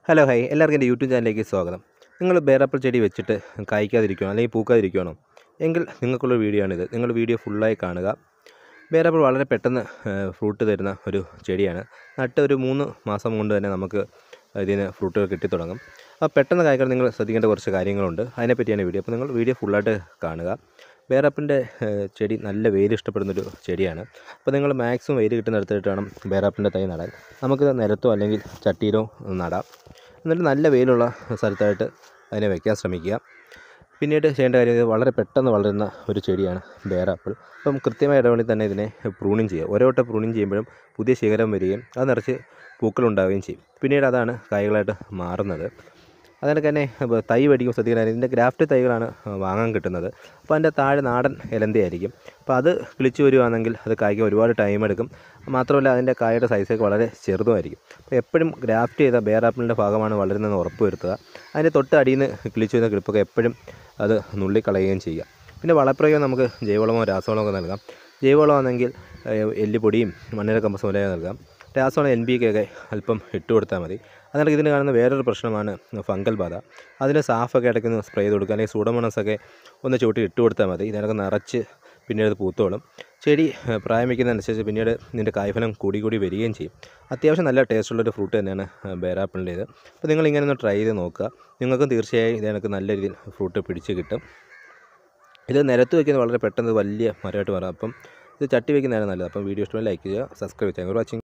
hello high എല്ലാവർക്കും എൻ്റെ YouTube ചാനലിലേക്ക് സ്വാഗതം നിങ്ങൾ ബേറാപ്പിൾ ചെടി വെച്ചിട്ട് കായ്ക്കാതിരിക്കുകയാണോ അല്ലെങ്കിൽ പൂക്കാതിരിക്കുകയാണോ എങ്കിൽ നിങ്ങൾക്കുള്ള വീഡിയോ ആണിത് നിങ്ങൾ വീഡിയോ ഫുള്ളായി കാണുക ബേറാപ്പിൾ വളരെ പെട്ടെന്ന് ഫ്രൂട്ട് തരുന്ന ഒരു ചെടിയാണ് നട്ട് ഒരു മൂന്ന് മാസം കൊണ്ട് തന്നെ നമുക്ക് ഇതിന് ഫ്രൂട്ടുകൾ കിട്ടിത്തുടങ്ങും അപ്പോൾ പെട്ടെന്ന് കായ്ക്കാൻ നിങ്ങൾ ശ്രദ്ധിക്കേണ്ട കുറച്ച് കാര്യങ്ങളുണ്ട് അതിനെപ്പറ്റിയാണ് വീഡിയോ അപ്പോൾ നിങ്ങൾ വീഡിയോ ഫുള്ളായിട്ട് കാണുക ബേറാപ്പിൻ്റെ ചെടി നല്ല വെയിൽ ഇഷ്ടപ്പെടുന്നൊരു ചെടിയാണ് അപ്പോൾ നിങ്ങൾ മാക്സിമം വെയിൽ കിട്ടുന്നിടത്തായിട്ട് വേണം ബേറാപ്പിൻ്റെ തൈ നടാൻ നമുക്കിത് നിലത്തോ അല്ലെങ്കിൽ ചട്ടിയിലോ നടാം എന്നിട്ട് നല്ല വെയിലുള്ള സ്ഥലത്തായിട്ട് അതിനെ വയ്ക്കാൻ ശ്രമിക്കുക പിന്നീട് ചെയ്യേണ്ട കാര്യം ഇത് വളരെ പെട്ടെന്ന് വളരുന്ന ഒരു ചെടിയാണ് ബേറാപ്പിൾ അപ്പം കൃത്യമായ ഇടവേളയിൽ തന്നെ ഇതിനെ പ്രൂണിങ് ചെയ്യുക ഓരോ വട്ടം പ്രൂണിങ് ചെയ്യുമ്പോഴും പുതിയ ശിഖരം വരികയും അത് നിറച്ച് പൂക്കളുണ്ടാവുകയും ചെയ്യും പിന്നീട് അതാണ് കായ്കളായിട്ട് മാറുന്നത് അതുകൊണ്ട് തന്നെ ഇപ്പോൾ തൈ മേടിക്കുമ്പോൾ ശ്രദ്ധിക്കണം ഇതിൻ്റെ ഗ്രാഫ്റ്റ് തൈകളാണ് വാങ്ങാൻ കിട്ടുന്നത് അപ്പോൾ അതിൻ്റെ താഴെ നാടൻ ഇലന്തയായിരിക്കും അപ്പോൾ അത് കിളിച്ച് വരുവാണെങ്കിൽ അത് കായ്ക്കാൻ ഒരുപാട് ടൈം എടുക്കും മാത്രമല്ല അതിൻ്റെ കായയുടെ സൈസൊക്കെ വളരെ ചെറുതുമായിരിക്കും അപ്പോൾ എപ്പോഴും ഗ്രാഫ്റ്റ് ചെയ്ത ബേറാപ്പിളിൻ്റെ ഭാഗമാണ് വളരുന്നതെന്ന് ഉറപ്പ് വരുത്തുക അതിൻ്റെ തൊട്ട് അടിയിൽ നിന്ന് കിളിച്ചു വരുന്ന ക്ലിപ്പൊക്കെ എപ്പോഴും അത് നുള്ളിക്കളയുകയും ചെയ്യുക പിന്നെ വളപ്രയോഗം നമുക്ക് ജൈവവളമോ രാസവളമോ ഒക്കെ നൽകാം ജൈവവളമാണെങ്കിൽ എല്ലുപൊടിയും മണ്ണിര കമ്പസ് മുതലായ നൽകാം രാസവളം എൻ ബി ഒക്കെ അല്പം ഇട്ട് കൊടുത്താൽ മതി അതുകൊണ്ട് ഇതിന് കാണുന്ന വേറൊരു പ്രശ്നമാണ് ഫംഗൽ ബാധ അതിന് സാഫൊക്കെ ഇടയ്ക്ക് സ്പ്രേ ചെയ്ത് കൊടുക്കുക അല്ലെങ്കിൽ സൂഡമോണസൊക്കെ ഒന്ന് ചൂട്ടി ഇട്ട് കൊടുത്താൽ മതി ഇതിനൊക്കെ നിറച്ച് പിന്നീട് അത് പൂത്തോളും ചെടി പ്രായം വയ്ക്കുന്നതനുസരിച്ച് പിന്നീട് ഇതിൻ്റെ കായ്ഫലം കൂടി കൂടി വരികയും ചെയ്യും അത്യാവശ്യം നല്ല ടേസ്റ്റുള്ളൊരു ഫ്രൂട്ട് തന്നെയാണ് ബേറാപ്പിളിൻ്റേത് അപ്പോൾ നിങ്ങൾ ഇങ്ങനെ ഒന്ന് ട്രൈ ചെയ്ത് നോക്കുക നിങ്ങൾക്കും തീർച്ചയായും ഇത് എനിക്ക് നല്ല രീതിയിൽ ഫ്രൂട്ട് പിടിച്ച് കിട്ടും ഇത് നിരത്ത് വയ്ക്കുന്നത് വളരെ പെട്ടെന്ന് വലിയ മരമായിട്ട് മാറാം അപ്പം ഇത് ചട്ടി വയ്ക്കുന്നതാണ് നല്ലത് അപ്പം വീഡിയോ ഇഷ്ടമായി ലൈക്ക് ചെയ്യുക സബ്സ്ക്രൈബ് ചെയ്യുക വാച്ചിങ്